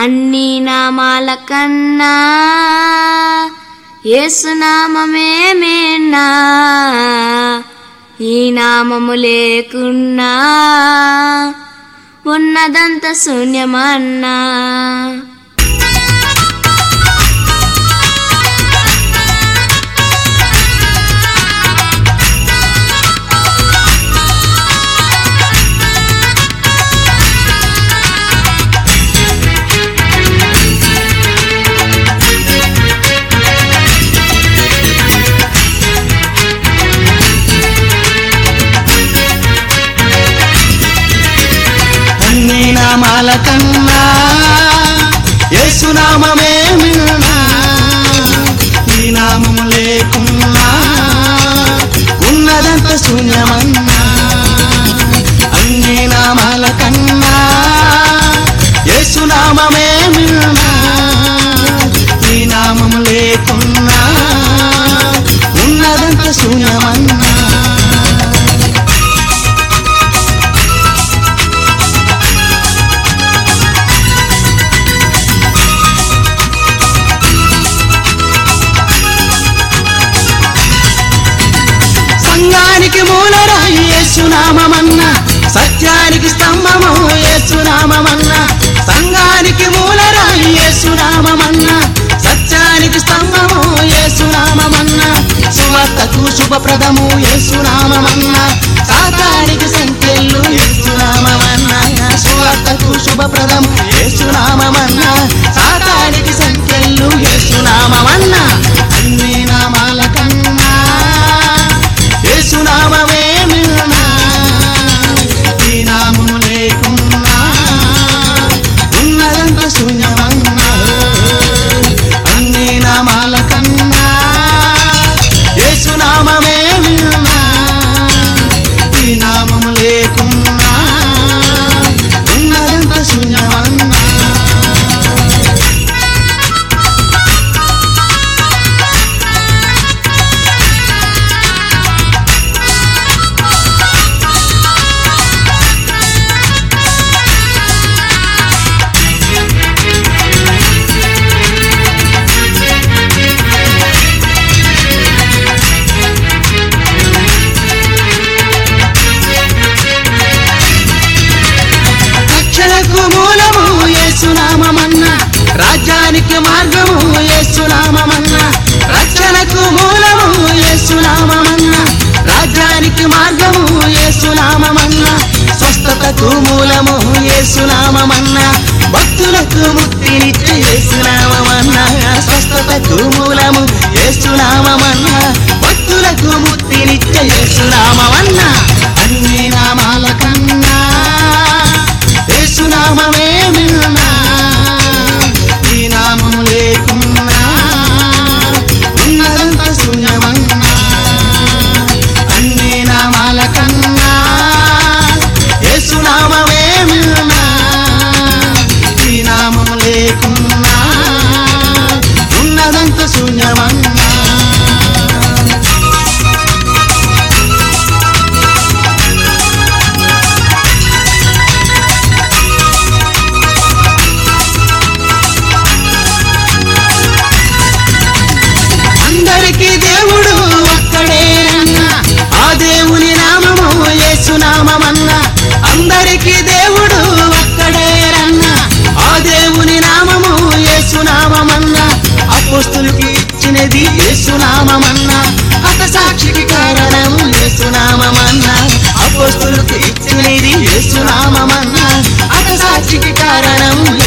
అన్ని నామాల కన్నా యేసునామమే మేన్నా ఈ నామము లేకున్నా ఉన్నదంత శూన్యమన్నా అన్ని నామాల కన్నా యేసునామమే మిన్నా ఈ నామము లేకున్నా ఉన్నదంత శూన్యమన్నా అన్ని నామాల కన్నా యేసునామమే మిన్నా ఈ నామము లేకున్నా ఉన్నదంత శూన్యమన్నా సంఘానికి మూలరాయి యేసునామమన్న సత్యానికి స్తంభము యేసునామమన్న సంఘానికి మూలరాయి యేసునామమన్న సత్యానికి స్తంభము యేసునామమన్న సువార్తకు శుభప్రదము యేసునామమన్న సాతానికి సంఖ్యలు యేసునామమన్న సువార్తకు శుభప్రదము యేసునామమన్న సాతానికి సంఖ్యలు యేసునామమన్న అన్ని నామాల కన్నా యేసునామమే మిన్నా ఈ నామము లేకున్నా ఉన్నదంత శూన్యమన్నా అన్ని నామాల కన్నా యేసునామమే మిన్నా ఈ నామము లేకున్నా ఉన్నదంత శూన్యమన్నా రక్షణకు మూలము యేసునామమన్న రాజ్యానికి మార్గము యేసునామమన్న రక్షణకు మూలము యేసునామమన్న రాజ్యానికి మార్గము యేసునామమన్న స్వస్థతకు మూలము యేసునామమన్న భక్తులకు ముక్తినిచ్చే యేసునామమన్న స్వస్థతకు మూలము యేసునామమన్న భక్తులకు ముక్తినిచ్చే యేసునామమన్న అన్ని నామాల కన్నా యేసునామమే మిన్నా ఈ నామము లేకున్నా ఉన్నదంత శూన్యమన్నా అన్ని నామాల కన్నా యేసునామమే మిన్నా ఈ నామము లేకున్నా ఉన్నదంత శూన్యమన్నా అందరికి దేవుడు ఒక్కడేనన్నా ఆ దేవుని నామము యేసునామమన్నా అందరికి దేవుడు ఒక్కడేనన్నా ఆ దేవుని నామము యేసునామమన్నా అపోస్తులకి ఇచ్చినది యేసునామమన్నా హత సాక్షికి కారణము యేసునామమన్నా అపోస్తులకి ఇచ్చినది యేసునామమన్నా హత సాక్షికి కారణము